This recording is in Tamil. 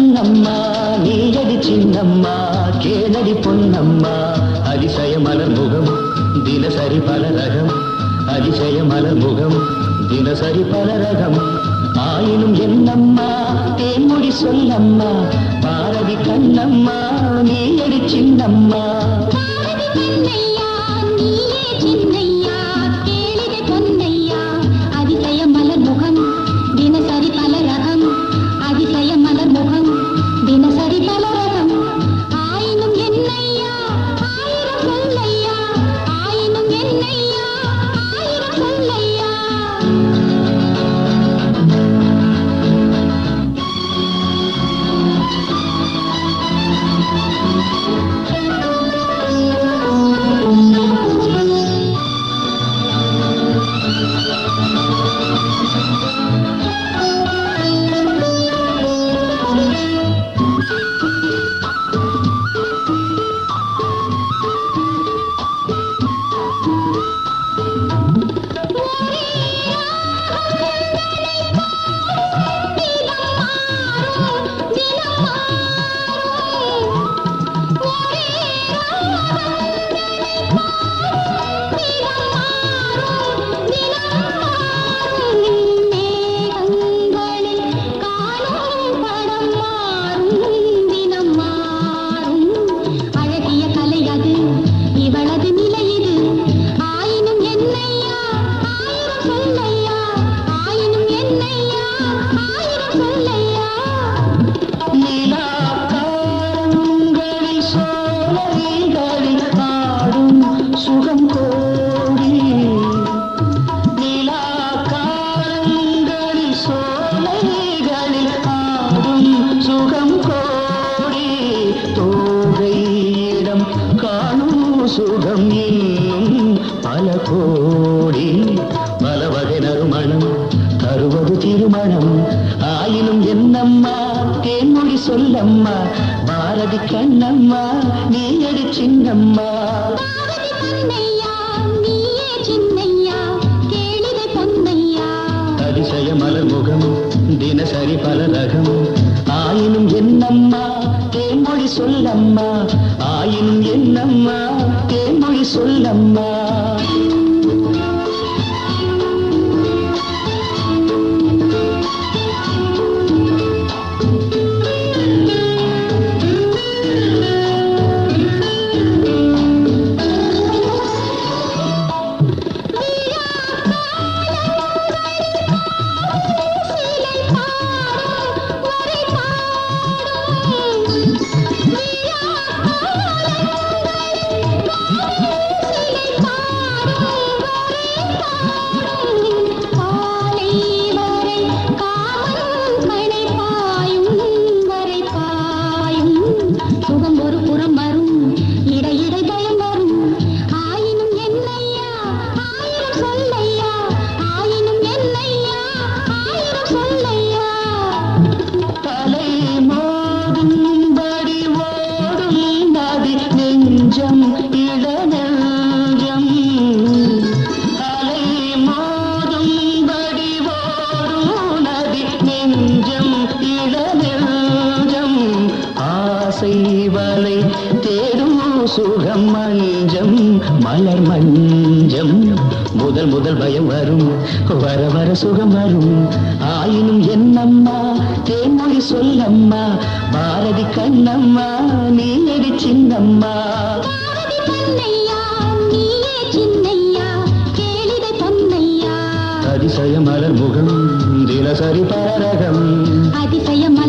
கண்ணம்மா நீயடி சின்னம்மா கேளடி பொன்னம்மா அதிசய மலர் முகம் தினசரி பல ரகம் அதிசய மலர் முகம் தினசரி பல ரகம் ஆயினும் என்னம்மா தேன்மொழி சொல்லம்மா பாரதி கண்ணம்மா நீயடி சின்னம்மா பாரதி கண்ணையா நீயே சின்னையா கேளித பொன்னையா அதிசய மலர் முகம் தினசரி பல ரகம் அதிசய மலர் முகம் தினசரி பல ரகம் ஆயினும் என்னையா ஆயிரம் சொல்லையா ஆயினும் என்னையா ஆயிரம் சொல்லையா அழகிய கலை அது இவளது நிலை இது ஆயினும் என்னையா ஆயிரம் சொல்லையா ஆயினும் என்னையா ஆயிரம் சொல்லையா நிலாக்காரங்களில் சோலைகளில் ஆடும் சுகம் கோடி நிலாக்காரங்களில் சோலைகளில் ஆடும் சுகம் கோடி தோகையிடம் காணும் சுகம் இன்னும் பல கோடி பல வகை நறுமணம் தருவது திருமணம் ஆயினும் என்னம்மா தேன்மொழி சொல்லம்மா பாரதி கண்ணம்மா நீ அடி சின்னம்மா பாரதி கண்ணையா நீயே சின்னையா கேளிதை பொன்னையா அதிசய மலர் முகம் தினசரி பல ரகம் ஆயினும் என்னம்மா தேன்மொழி சொல்லம்மா ஆயினும் என்னம்மா தேன்மொழி சொல்லம்மா சிலை பாடும் வரை பாடும் விழா சிலை பாடும் வரை பாடும் காலை வரை காமன் கணை பாயும் வரை பாயும் சுகம் ஒரு புறம் வரும் இடையிடை பயம் வரும் ஆயினும் என்னையா ஆயிரம் சொல்லையா ஆயினும் என்னையா ஆயிரம் சொல்லையா தலை மோதும்படி ஓடும் நதி நெஞ்சம் இளநெஞ்சம் தலை மோதும்படி ஓடும் நதி நெஞ்சம் இளநெஞ்சம் ஆசை வலை தேடும் சுகம் மஞ்சம் மலர் மஞ்சம் முதல் முதல் பயம் வரும் வர வர சுகம் வரும் ஆயினும் என்னம்மா தேன்மொழி சொல்லம்மா பாரதி கண்ணம்மா நீ அடி சின்னம்மா பாரதி கண்ணையா நீயே சின்னையா கேளிதை பொன்னையா அதிசய மலர் முகம் தினசரி பரரகம் அதிசய